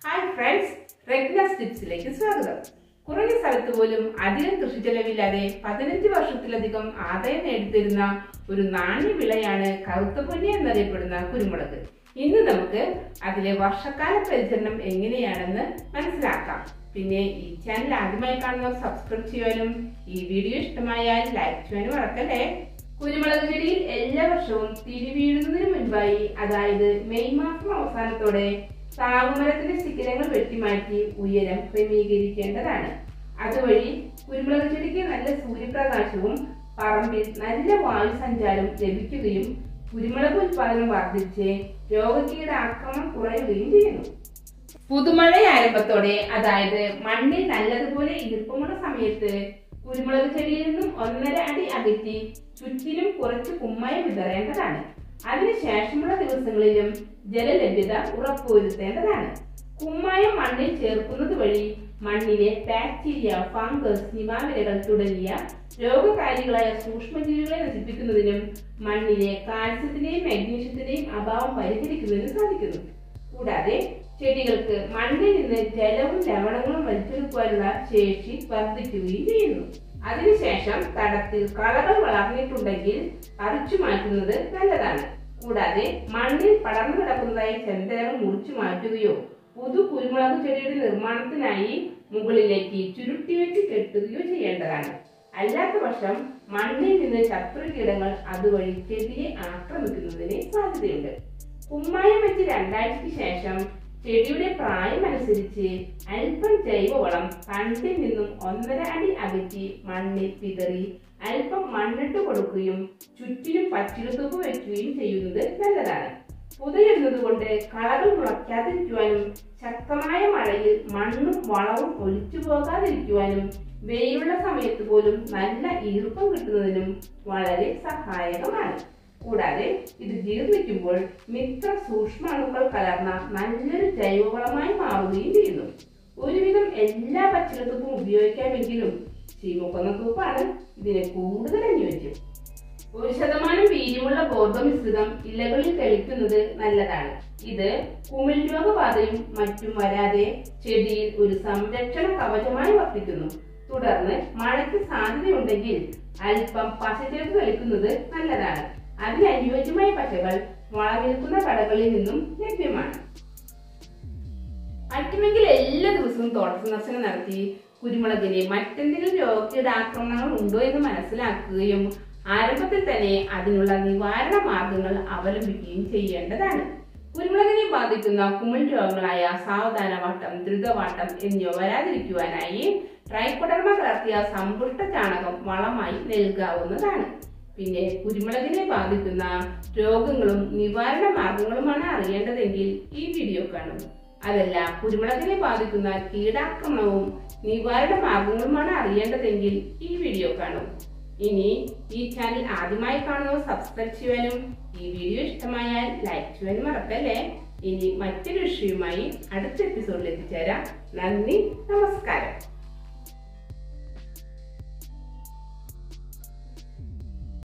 hi friends റെഗ്നസ് ടിപ്സിലേക്ക് സ്വാഗതം കുറഞ്ഞ സ്ഥലത്ത് പോലും അധികം കൃഷി ചെലവില്ലാതെ പതിനഞ്ച് വർഷത്തിലധികം ആദായം നേടിത്തരുന്ന ഒരു നാണ്യ വിളയാണ് കറുത്ത പൊന്നി എന്നറിയപ്പെടുന്ന കുരുമുളക് ഇന്ന് നമുക്ക് അതിലെ വർഷക്കാല പരിചരണം എങ്ങനെയാണെന്ന് മനസ്സിലാക്കാം പിന്നെ ഈ ചാനൽ ആദ്യമായി കാണുന്നവർ സബ്സ്ക്രൈബ് ചെയ്യാനും ഈ വീഡിയോ ഇഷ്ടമായാൽ ലൈക്ക് ചെയ്യാനും മറക്കല്ലേ കുരുമുളക് ചെടിയിൽ എല്ലാ വർഷവും തിരി വീഴുന്നതിന് മുൻപായി അതായത് മെയ് മാസം അവസാനത്തോടെ താകുമരത്തിന്റെ ശിഖരങ്ങൾ വെട്ടിമാറ്റി ഉയരം ക്രമീകരിക്കേണ്ടതാണ് അതുവഴി കുരുമുളക് ചെടിക്ക് നല്ല സൂര്യപ്രകാശവും പറമ്പിൽ നല്ല വായു സഞ്ചാരം ലഭിക്കുകയും കുരുമുളക് ഉൽപാദനം വർദ്ധിച്ച് രോഗകീട ആക്രമണം കുറയുകയും ചെയ്യുന്നു പുതുമഴ ആരംഭത്തോടെ അതായത് മണ്ണിൽ നല്ലതുപോലെ ഈർപ്പമുള്ള സമയത്ത് കുരുമുളക് ചെടിയിൽ നിന്നും ഒന്നര അടി അകറ്റി ചുറ്റിലും കുറച്ച് കുമ്മായം വിതറേണ്ടതാണ് അതിനുശേഷമുള്ള ദിവസങ്ങളിലും ജലലഭ്യത ഉറപ്പുവരുത്തേണ്ടതാണ് കുമ്മായം മണ്ണിൽ ചേർക്കുന്നത് വഴി മണ്ണിലെ ബാക്ടീരിയ ഫംഗസ് നിവാമിരകൾ തുടങ്ങിയ രോഗകാരികളായ സൂക്ഷ്മജീവികളെ നശിപ്പിക്കുന്നതിനും മണ്ണിലെ കാൽസ്യത്തിന്റെയും മാഗ്നീഷ്യത്തിന്റെയും അഭാവം പരിഹരിക്കുന്നതിനും സാധിക്കുന്നു കൂടാതെ ചെടികൾക്ക് മണ്ണിൽ നിന്ന് ജലവും ലവണങ്ങളും വലിച്ചെടുക്കുവാനുള്ള ശേഷി വർദ്ധിക്കുകയും ചെയ്യുന്നു അതിനുശേഷം തടത്തിൽ കളകൾ വളർന്നിട്ടുണ്ടെങ്കിൽ പറിച്ചു മാറ്റുന്നത് നല്ലതാണ് കൂടാതെ മണ്ണിൽ പടർന്നു കിടക്കുന്നതായ ചെന്തരകൾ മുറിച്ചു മാറ്റുകയോ പുതു കുരുമുളക് ചെടിയുടെ നിർമ്മാണത്തിനായി മുകളിലേക്ക് ചുരുട്ടി വെച്ച് കെട്ടുകയോ ചെയ്യേണ്ടതാണ് അല്ലാത്ത പക്ഷം മണ്ണിൽ നിന്ന് ശത്രുകീടങ്ങൾ അതുവഴി ചെടിയെ ആക്രമിക്കുന്നതിന് സാധ്യതയുണ്ട് കുമ്മായം വെച്ച് രണ്ടാഴ്ചയ്ക്ക് ശേഷം ചെടിയുടെ പ്രായം അനുസരിച്ച് അല്പം ജൈവവളം തണ്ടിൽ നിന്നും ഒന്നര അടി അകറ്റി മണ്ണിൽ പിതറി അല്പം മണ്ണിട്ട് കൊടുക്കുകയും ചുറ്റിലും പച്ചിലത്തുപ്പ് വെക്കുകയും ചെയ്യുന്നത് നല്ലതാണ് പുതയിടുന്നത് കൊണ്ട് കളകൾ മുളയ്ക്കാതിരിക്കുവാനും ശക്തമായ മഴയിൽ മണ്ണും വളവും ഒലിച്ചു പോകാതിരിക്കുവാനും വെയിലുള്ള സമയത്ത് പോലും നല്ല ഈർപ്പം കിട്ടുന്നതിനും വളരെ സഹായകമാണ് കൂടാതെ ഇത് ജീർണിക്കുമ്പോൾ മിത്ര സൂക്ഷ്മാണുക്കൾ കലർന്ന നല്ലൊരു ജൈവവളമായി മാറുകയും ചെയ്യുന്നു ഒരുവിധം എല്ലാ പച്ചിലത്തുപ്പും ഉപയോഗിക്കാമെങ്കിലും ചീമക്കൊന്ന തൂപ്പാണ് ഇതിന് കൂടുതൽ അനുയോജ്യം ഒരു ശതമാനം വീര്യമുള്ള ബോർഡോ മിശ്രിതം ഇലകളിൽ തെളിക്കുന്നത് നല്ലതാണ് ഇത് കുമിൾ രോഗബാധയും മറ്റും വരാതെ ചെടിയിൽ ഒരു സംരക്ഷണ കവചമായി വർത്തിക്കുന്നു തുടർന്ന് മഴയ്ക്ക് സാധ്യതയുണ്ടെങ്കിൽ അല്പം പശ ചേർത്ത് തെളിക്കുന്നത് നല്ലതാണ് അതിന് അനുയോജ്യമായ പശകൾ വളവിൽക്കുന്ന കടകളിൽ നിന്നും ലഭ്യമാണ് പറ്റുമെങ്കിൽ എല്ലാ ദിവസവും തോട്ട സന്ദർശനം നടത്തി കുരുമുളകിന് മറ്റെന്തെങ്കിലും രോഗകീട ആക്രമണങ്ങൾ ഉണ്ടോ എന്ന് മനസ്സിലാക്കുകയും ആരംഭത്തിൽ തന്നെ അതിനുള്ള നിവാരണ മാർഗങ്ങൾ അവലംബിക്കുകയും ചെയ്യേണ്ടതാണ് കുരുമുളകിനെ ബാധിക്കുന്ന കുമിൾ രോഗങ്ങളായ സാവധാനവാട്ടം ദ്രുതവാട്ടം എന്നിവ വരാതിരിക്കുവാനായി ട്രൈക്കോഡർമ കലർത്തിയ സമ്പുഷ്ട ചാണകം വളമായി നൽകാവുന്നതാണ് പിന്നെ കുരുമുളകിനെ ബാധിക്കുന്ന രോഗങ്ങളും നിവാരണ മാർഗങ്ങളുമാണ് അറിയേണ്ടതെങ്കിൽ ഈ വീഡിയോ കാണും അതല്ല കുരുമുളകിനെ ബാധിക്കുന്ന കീടാക്രമണവും നിവാരണ മാർഗങ്ങളുമാണ് അറിയേണ്ടതെങ്കിൽ ഈ വീഡിയോ കാണും ഇനി ഈ ചാനൽ ആദ്യമായി കാണുന്നവർ സബ്സ്ക്രൈബ് ചെയ്യാനും ഈ വീഡിയോ ഇഷ്ടമായാൽ ലൈക്ക് ചെയ്യാനും മറക്കല്ലേ ഇനി മറ്റൊരു വിഷയവുമായി അടുത്ത എപ്പിസോഡിൽ എത്തിച്ചേരാം നന്ദി നമസ്കാരം